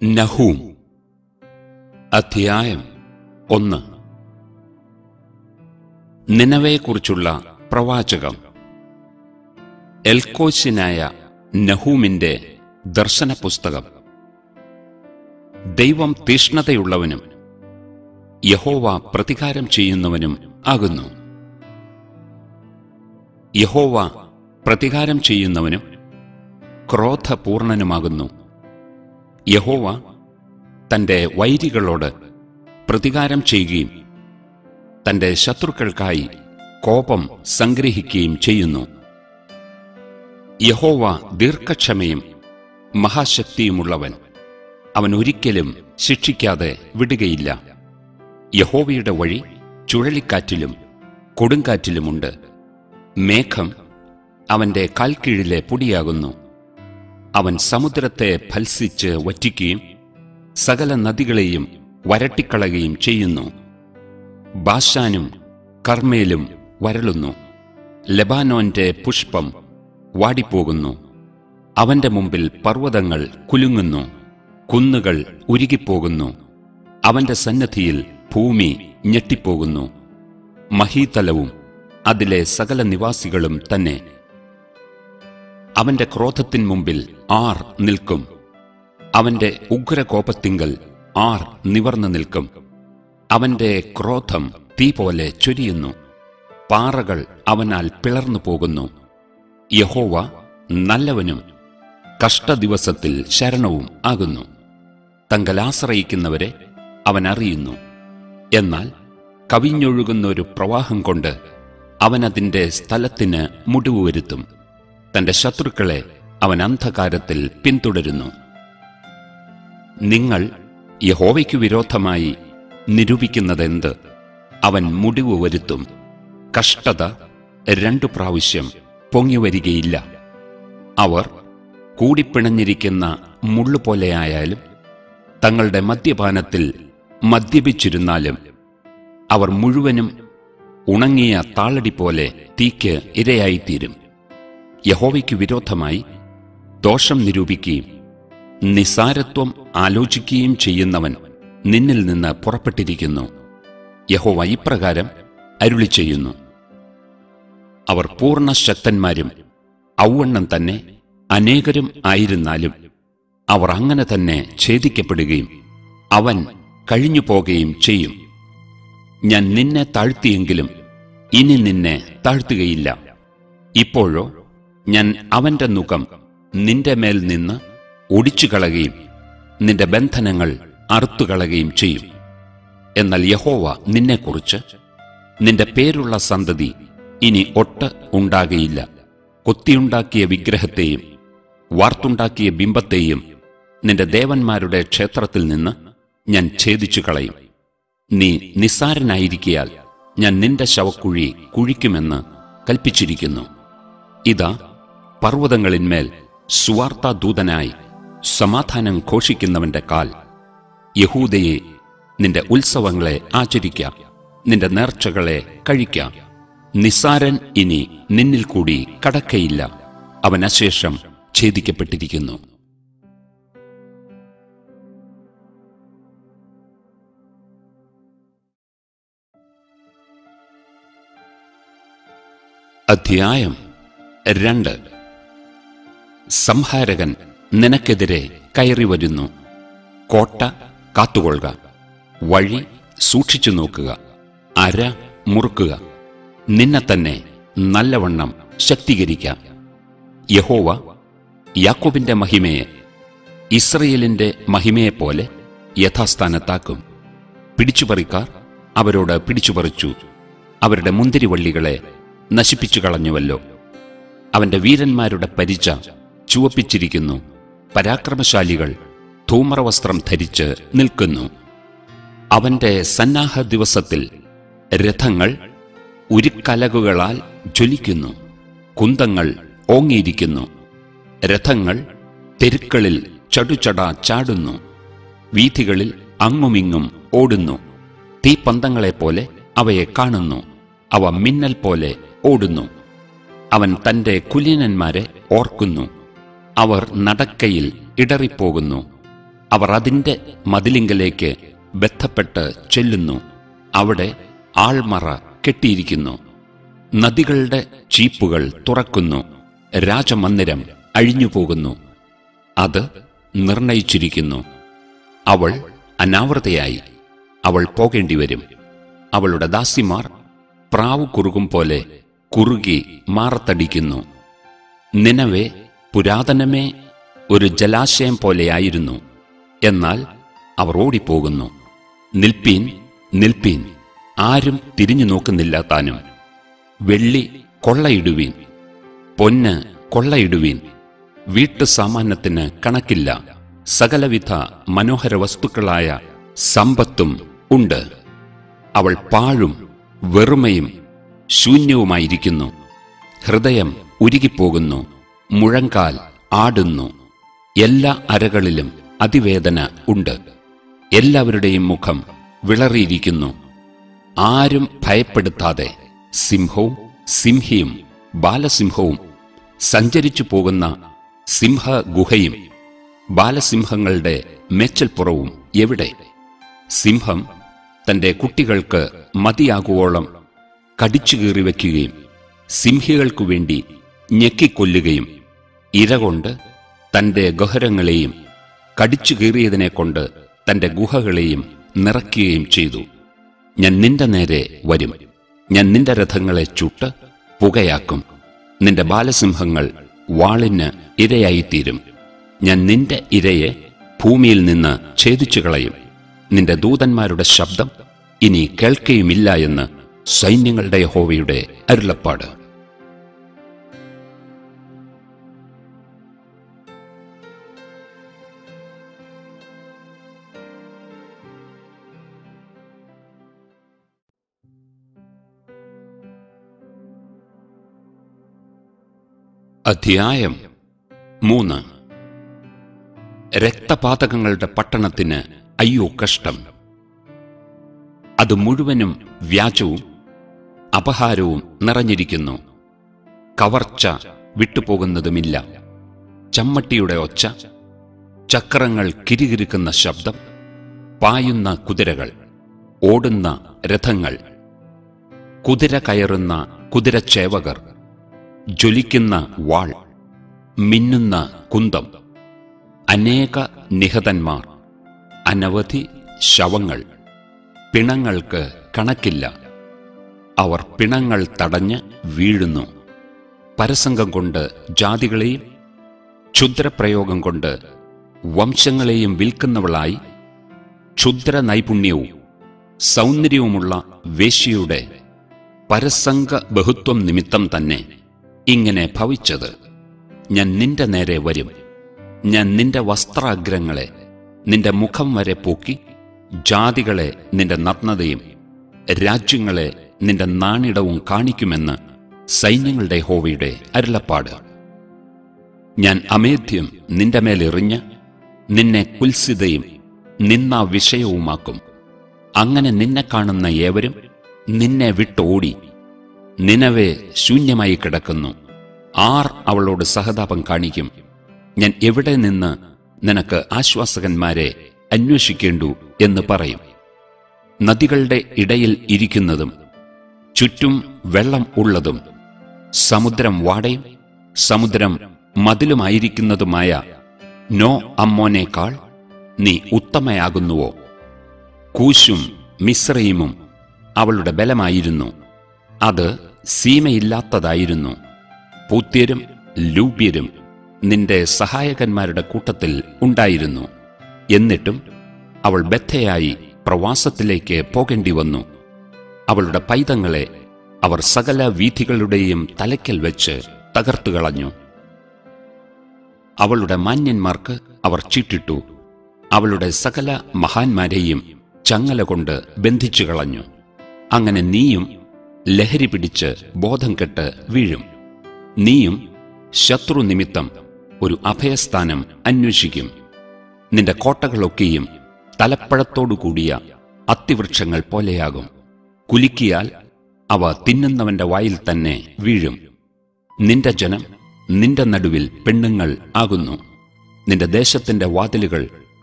നഹൂം അധ്യായം ഒന്ന് നിനവയെക്കുറിച്ചുള്ള പ്രവാചകം എൽക്കോശിനായ നഹൂമിന്റെ ദർശന പുസ്തകം ദൈവം തീഷ്ണതയുള്ളവനും യഹോവ പ്രതികാരം ചെയ്യുന്നവനും ആകുന്നു യഹോവ പ്രതികാരം ചെയ്യുന്നവനും ക്രോധപൂർണനുമാകുന്നു യഹോവ തന്റെ വൈരികളോട് പ്രതികാരം ചെയ്യുകയും തന്റെ ശത്രുക്കൾക്കായി കോപം സംഗ്രഹിക്കുകയും ചെയ്യുന്നു യഹോവ ദീർഘക്ഷമയും മഹാശക്തിയുമുള്ളവൻ അവൻ ഒരിക്കലും ശിക്ഷിക്കാതെ വിടുകയില്ല യഹോവയുടെ വഴി ചുഴലിക്കാറ്റിലും കൊടുങ്കാറ്റിലുമുണ്ട് മേഘം അവന്റെ കാൽക്കീഴിലെ പൊടിയാകുന്നു അവൻ സമുദ്രത്തെ ഫൽസിച്ച് വറ്റിക്കുകയും സകല നദികളെയും വരട്ടിക്കളയുകയും ചെയ്യുന്നു ബാഷാനും കർമ്മേലും വരളുന്നു ലെബാനോന്റെ പുഷ്പം വാടിപ്പോകുന്നു അവന്റെ മുമ്പിൽ പർവ്വതങ്ങൾ കുലുങ്ങുന്നു കുന്നുകൾ ഉരുകിപ്പോകുന്നു അവന്റെ സന്നദ്ധിയിൽ ഭൂമി ഞെട്ടിപ്പോകുന്നു മഹീതലവും അതിലെ സകല നിവാസികളും തന്നെ അവന്റെ ക്രോധത്തിൻ മുമ്പിൽ ആർ നിൽക്കും അവന്റെ ഉഗ്രകോപത്തിങ്കൽ ആർ നിവർന്നു നിൽക്കും അവന്റെ ക്രോധം തീ പോലെ ചൊരിയുന്നു പാറകൾ അവനാൽ പിളർന്നു പോകുന്നു യഹോവ നല്ലവനും കഷ്ടദിവസത്തിൽ ശരണവും ആകുന്നു തങ്കലാശ്രയിക്കുന്നവരെ അവൻ അറിയുന്നു എന്നാൽ കവിഞ്ഞൊഴുകുന്ന ഒരു പ്രവാഹം കൊണ്ട് അവൻ അതിന്റെ സ്ഥലത്തിന് മുടിവ് വരുത്തും തന്റെ ശത്രുക്കളെ അവൻ അന്ധകാരത്തിൽ പിന്തുടരുന്നു നിങ്ങൾ യഹോവയ്ക്കു വിരോധമായി നിരൂപിക്കുന്നതെന്ത് അവൻ മുടിവ് വരുത്തും കഷ്ടത രണ്ടു പ്രാവശ്യം പൊങ്ങിവരികയില്ല അവർ കൂടിപ്പിണഞ്ഞിരിക്കുന്ന മുള്ളുപോലെയായാലും തങ്ങളുടെ മദ്യപാനത്തിൽ മദ്യപിച്ചിരുന്നാലും അവർ മുഴുവനും ഉണങ്ങിയ താളടി പോലെ തീക്ക് ഇരയായിത്തീരും യഹോവയ്ക്കു വിരോധമായി ദോഷം നിരൂപിക്കുകയും നിസാരത്വം ആലോചിക്കുകയും ചെയ്യുന്നവൻ നിന്നിൽ നിന്ന് പുറപ്പെട്ടിരിക്കുന്നു യഹോവ ഇപ്രകാരം അരുളി ചെയ്യുന്നു അവർ പൂർണ്ണ ശക്തന്മാരും ഔവണ്ണം തന്നെ അനേകരും ആയിരുന്നാലും അവർ അങ്ങനെ തന്നെ ഛേദിക്കപ്പെടുകയും അവൻ കഴിഞ്ഞു പോകുകയും ചെയ്യും ഞാൻ നിന്നെ താഴ്ത്തിയെങ്കിലും ഇനി നിന്നെ താഴ്ത്തുകയില്ല ഇപ്പോഴോ ഞാൻ അവന്റെ മുഖം നിന്റെ മേൽ നിന്ന് ഒടിച്ചു കളയുകയും നിന്റെ ബന്ധനങ്ങൾ അറുത്തുകളയുകയും ചെയ്യും എന്നാൽ യഹോവ നിന്നെക്കുറിച്ച് നിന്റെ പേരുള്ള സന്തതി ഇനി ഒട്ട് ഉണ്ടാകയില്ല കൊത്തിയുണ്ടാക്കിയ വിഗ്രഹത്തെയും വാർത്തുണ്ടാക്കിയ ബിംബത്തെയും നിന്റെ ദേവന്മാരുടെ ക്ഷേത്രത്തിൽ നിന്ന് ഞാൻ ഛേദിച്ചു കളയും നീ നിസ്സാരനായിരിക്കയാൽ ഞാൻ നിന്റെ ശവക്കുഴി കുഴിക്കുമെന്ന് കൽപ്പിച്ചിരിക്കുന്നു ഇതാ പർവ്വതങ്ങളിന്മേൽ സുവാർത്താദൂതനായി സമാധാനം ഘോഷിക്കുന്നവന്റെ കാൽ യഹൂദയെ നിന്റെ ഉത്സവങ്ങളെ ആചരിക്കാം നിന്റെ നേർച്ചകളെ കഴിക്കാം നിസാരൻ ഇനി നിന്നിൽ കൂടി കടക്കയില്ല അവൻ അശേഷം ഛേദിക്കപ്പെട്ടിരിക്കുന്നു അധ്യായം രണ്ട് സംഹാരകൻ നിനക്കെതിരെ കയറി വരുന്നു കോട്ട കാത്തുകൊള്ളുക വഴി സൂക്ഷിച്ചു നോക്കുക അര മുറുക്കുക നിന്നെ തന്നെ നല്ലവണ്ണം ശക്തീകരിക്കാം യഹോവ യാക്കോബിന്റെ മഹിമയെ ഇസ്രയേലിന്റെ മഹിമയെപ്പോലെ യഥാസ്ഥാനത്താക്കും പിടിച്ചുപറിക്കാർ അവരോട് പിടിച്ചുപറിച്ചു അവരുടെ മുന്തിരിവള്ളികളെ നശിപ്പിച്ചു കളഞ്ഞുവല്ലോ അവന്റെ വീരന്മാരുടെ പരിച ചുവപ്പിച്ചിരിക്കുന്നു പരാക്രമശാലികൾ ധൂമ്രവസ്ത്രം ധരിച്ച് നിൽക്കുന്നു അവന്റെ സന്നാഹ ദിവസത്തിൽ രഥങ്ങൾ ഉരുക്കലകുകളാൽ ജ്വലിക്കുന്നു കുന്തങ്ങൾ ഓങ്ങിയിരിക്കുന്നു രഥങ്ങൾ തെരുക്കളിൽ ചടുചട ചാടുന്നു വീഥികളിൽ അങ്ങുമിങ്ങും ഓടുന്നു തീപ്പന്തങ്ങളെപ്പോലെ അവയെ കാണുന്നു അവ മിന്നൽ പോലെ ഓടുന്നു അവൻ തന്റെ കുലീനന്മാരെ ഓർക്കുന്നു അവർ നടക്കയിൽ ഇടറിപ്പോകുന്നു അവർ അതിന്റെ മതിലിങ്കലേക്ക് ബന്ധപ്പെട്ട് ചെല്ലുന്നു അവിടെ ആൾമറ കെട്ടിയിരിക്കുന്നു നദികളുടെ ചീപ്പുകൾ തുറക്കുന്നു രാജമന്ദിരം അഴിഞ്ഞുപോകുന്നു അത് നിർണയിച്ചിരിക്കുന്നു അവൾ അനാവൃതയായി അവൾ പോകേണ്ടിവരും അവളുടെ ദാസിമാർ പ്രാവു കുറുകും പോലെ കുറുകി മാറത്തടിക്കുന്നു നിനവെ പുരാതനമേ ഒരു ജലാശയം പോലെയായിരുന്നു എന്നാൽ അവർ ഓടിപ്പോകുന്നു നിൽപ്പീൻ നിൽപ്പീൻ ആരും തിരിഞ്ഞു നോക്കുന്നില്ല താനും വെള്ളി കൊള്ളയിടുവീൻ പൊന്ന് കൊള്ളയിടുവീൻ വീട്ടു സാമാന്യത്തിന് കണക്കില്ല സകലവിധ മനോഹര വസ്തുക്കളായ സമ്പത്തും ഉണ്ട് അവൾ പാഴും വെറുമയും ശൂന്യവുമായിരിക്കുന്നു ഹൃദയം ഉരുകിപ്പോകുന്നു മുഴങ്കാൽ ആടുന്നു എല്ലാ അരകളിലും അതിവേദന ഉണ്ട് എല്ലാവരുടെയും മുഖം വിളറിയിരിക്കുന്നു ആരും ഭയപ്പെടുത്താതെ സിംഹവും സിംഹിയും ബാലസിംഹവും സഞ്ചരിച്ചു പോകുന്ന സിംഹഗുഹയും ബാലസിംഹങ്ങളുടെ മേച്ചൽപ്പുറവും എവിടെ സിംഹം തന്റെ കുട്ടികൾക്ക് മതിയാകുവോളം കടിച്ചു കീറി വയ്ക്കുകയും സിംഹികൾക്കു വേണ്ടി ഞെക്കിക്കൊല്ലുകയും ഇരകൊണ്ട് തന്റെ ഗഹരങ്ങളെയും കടിച്ചു കീറിയതിനെ കൊണ്ട് തന്റെ ഗുഹകളെയും നിറയ്ക്കുകയും ചെയ്തു ഞാൻ നിന്റെ നേരെ വരും ഞാൻ നിന്റെ രഥങ്ങളെ ചുട്ട് പുകയാക്കും നിന്റെ ബാലസിംഹങ്ങൾ വാളിന് ഇരയായിത്തീരും ഞാൻ നിന്റെ ഇരയെ ഭൂമിയിൽ നിന്ന് ഛേദിച്ചു കളയും നിന്റെ ദൂതന്മാരുടെ ശബ്ദം ഇനി കേൾക്കുകയുമില്ല എന്ന് സൈന്യങ്ങളുടെ യഹോവയുടെ അരുളപ്പാട് അധ്യായം മൂന്ന് രക്തപാതകങ്ങളുടെ പട്ടണത്തിന് അയ്യോ കഷ്ടം അത് മുഴുവനും വ്യാജവും അപഹാരവും നിറഞ്ഞിരിക്കുന്നു കവർച്ച വിട്ടുപോകുന്നതുമില്ല ചമ്മട്ടിയുടെ ഒച്ച ചക്രങ്ങൾ കിരികിരിക്കുന്ന ശബ്ദം പായുന്ന കുതിരകൾ ഓടുന്ന രഥങ്ങൾ കുതിര കയറുന്ന കുതിരച്ചേവകർ ജ്വലിക്കുന്ന വാൾ മിന്നുന്ന കുന്തം അനേക നിഹതന്മാർ അനവധി ശവങ്ങൾ പിണങ്ങൾക്ക് കണക്കില്ല അവർ പിണങ്ങൾ തടഞ്ഞ് വീഴുന്നു പരസംഗം കൊണ്ട് ജാതികളെയും ക്ഷുദ്രപ്രയോഗം കൊണ്ട് വംശങ്ങളെയും വിൽക്കുന്നവളായി ക്ഷുദ്ര നൈപുണ്യവും സൗന്ദര്യവുമുള്ള വേശ്യയുടെ പരസംഗ ബഹുത്വം നിമിത്തം തന്നെ ഇങ്ങനെ ഭവിച്ചത് ഞാൻ നിന്റെ നേരെ വരും ഞാൻ നിന്റെ വസ്ത്രാഗ്രങ്ങളെ നിന്റെ മുഖം വരെ പോക്കി ജാതികളെ നിന്റെ നഗ്നതയും രാജ്യങ്ങളെ നിന്റെ നാണിടവും കാണിക്കുമെന്ന് സൈന്യങ്ങളുടെ ഹോവയുടെ അരുളപ്പാട് ഞാൻ അമേധ്യം നിന്റെ മേലെറിഞ്ഞ് നിന്നെ കുൽസിതയും നിന്ന വിഷയവുമാക്കും അങ്ങനെ നിന്നെ കാണുന്ന ഏവരും നിന്നെ വിട്ടോടി നിനവെ ശൂന്യമായി കിടക്കുന്നു ആർ അവളോട് സഹതാപം കാണിക്കും ഞാൻ എവിടെ നിന്ന് നിനക്ക് ആശ്വാസകന്മാരെ അന്വേഷിക്കേണ്ടു എന്ന് പറയും നദികളുടെ ഇടയിൽ ഇരിക്കുന്നതും ചുറ്റും വെള്ളം ഉള്ളതും സമുദ്രം വാടയും സമുദ്രം മതിലുമായിരിക്കുന്നതുമായ നോ അമ്മോനേക്കാൾ നീ ഉത്തമയാകുന്നുവോ കൂശും മിശ്രയുമും അവളുടെ ബലമായിരുന്നു അത് സീമയില്ലാത്തതായിരുന്നു പൂത്യരും ലൂബ്യരും നിന്റെ സഹായകന്മാരുടെ കൂട്ടത്തിൽ ഉണ്ടായിരുന്നു എന്നിട്ടും അവൾ ബദ്ധയായി പ്രവാസത്തിലേക്ക് പോകേണ്ടി വന്നു അവളുടെ പൈതങ്ങളെ അവർ സകല വീഥികളുടെയും തലയ്ക്കൽ വെച്ച് തകർത്തുകളഞ്ഞു അവളുടെ മാന്യന്മാർക്ക് അവർ ചീട്ടിട്ടു അവളുടെ സകല മഹാന്മാരെയും ചങ്ങല കൊണ്ട് ബന്ധിച്ചു കളഞ്ഞു അങ്ങനെ നീയും ലഹരി പിടിച്ച് ബോധം കെട്ട് വീഴും നീയും ശത്രു നിമിത്തം ഒരു അഭയസ്ഥാനം അന്വേഷിക്കും നിന്റെ കോട്ടകളൊക്കെയും തലപ്പഴത്തോടു കൂടിയ അത്തിവൃക്ഷങ്ങൾ പോലെയാകും കുലുക്കിയാൽ അവ തിന്നുന്നവന്റെ വായിൽ തന്നെ വീഴും നിന്റെ ജനം നിന്റെ നടുവിൽ പെണ്ണുങ്ങൾ ആകുന്നു നിന്റെ ദേശത്തിന്റെ വാതിലുകൾ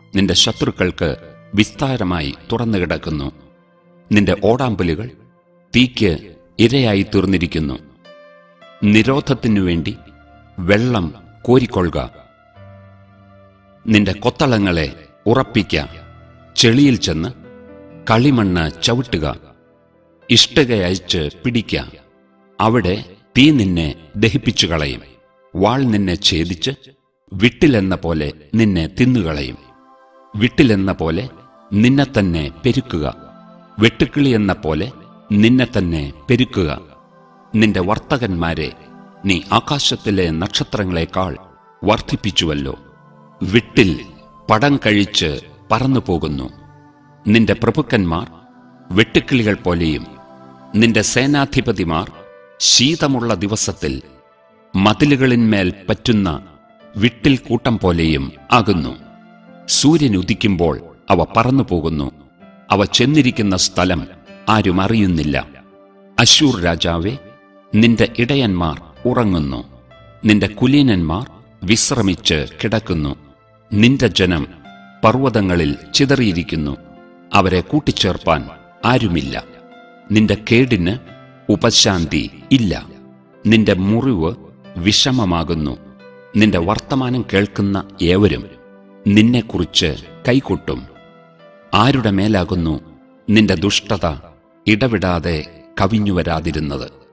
നിന്റെ ശത്രുക്കൾക്ക് വിസ്താരമായി തുറന്നു കിടക്കുന്നു നിന്റെ ഓടാമ്പലുകൾ തീക്ക് ഇരയായി തീർന്നിരിക്കുന്നു നിരോധത്തിനു വേണ്ടി വെള്ളം കോരിക്കൊള്ളുക നിന്റെ കൊത്തളങ്ങളെ ഉറപ്പിക്ക ചെളിയിൽ ചെന്ന് കളിമണ്ണ് ചവിട്ടുക ഇഷ്ടികയച്ച് പിടിക്ക അവിടെ തീ നിന്നെ ദഹിപ്പിച്ചു കളയും വാൾ നിന്നെ ഛേദിച്ച് വിട്ടിലെന്ന പോലെ നിന്നെ തിന്നുകളയും വിട്ടിലെന്ന പോലെ നിന്നെ തന്നെ പെരുക്കുക വെട്ടുക്കിളി എന്ന പോലെ നിന്നെ തന്നെ പെരുക്കുക നിന്റെ വർത്തകന്മാരെ നീ ആകാശത്തിലെ നക്ഷത്രങ്ങളെക്കാൾ വർദ്ധിപ്പിച്ചുവല്ലോ വിട്ടിൽ പടം കഴിച്ച് പറന്നു പോകുന്നു നിന്റെ പ്രഭുക്കന്മാർ വെട്ടുക്കിളികൾ പോലെയും നിന്റെ സേനാധിപതിമാർ ശീതമുള്ള ദിവസത്തിൽ മതിലുകളിന്മേൽ പറ്റുന്ന വിട്ടിൽ കൂട്ടം പോലെയും ആകുന്നു സൂര്യൻ ഉദിക്കുമ്പോൾ അവ പറന്നു പോകുന്നു അവ ചെന്നിരിക്കുന്ന സ്ഥലം ആരും അറിയുന്നില്ല അശൂർ രാജാവേ നിന്റെ ഇടയന്മാർ ഉറങ്ങുന്നു നിന്റെ കുലീനന്മാർ വിശ്രമിച്ച് കിടക്കുന്നു നിന്റെ ജനം പർവ്വതങ്ങളിൽ ചിതറിയിരിക്കുന്നു അവരെ കൂട്ടിച്ചേർപ്പാൻ ആരുമില്ല നിന്റെ കേടിന് ഉപശാന്തി ഇല്ല നിന്റെ മുറിവ് വിഷമമാകുന്നു നിന്റെ വർത്തമാനം കേൾക്കുന്ന ഏവരും നിന്നെക്കുറിച്ച് കൈകൊട്ടും ആരുടെ മേലാകുന്നു നിന്റെ ദുഷ്ടത ഇടവിടാതെ കവിഞ്ഞുവരാതിരുന്നത്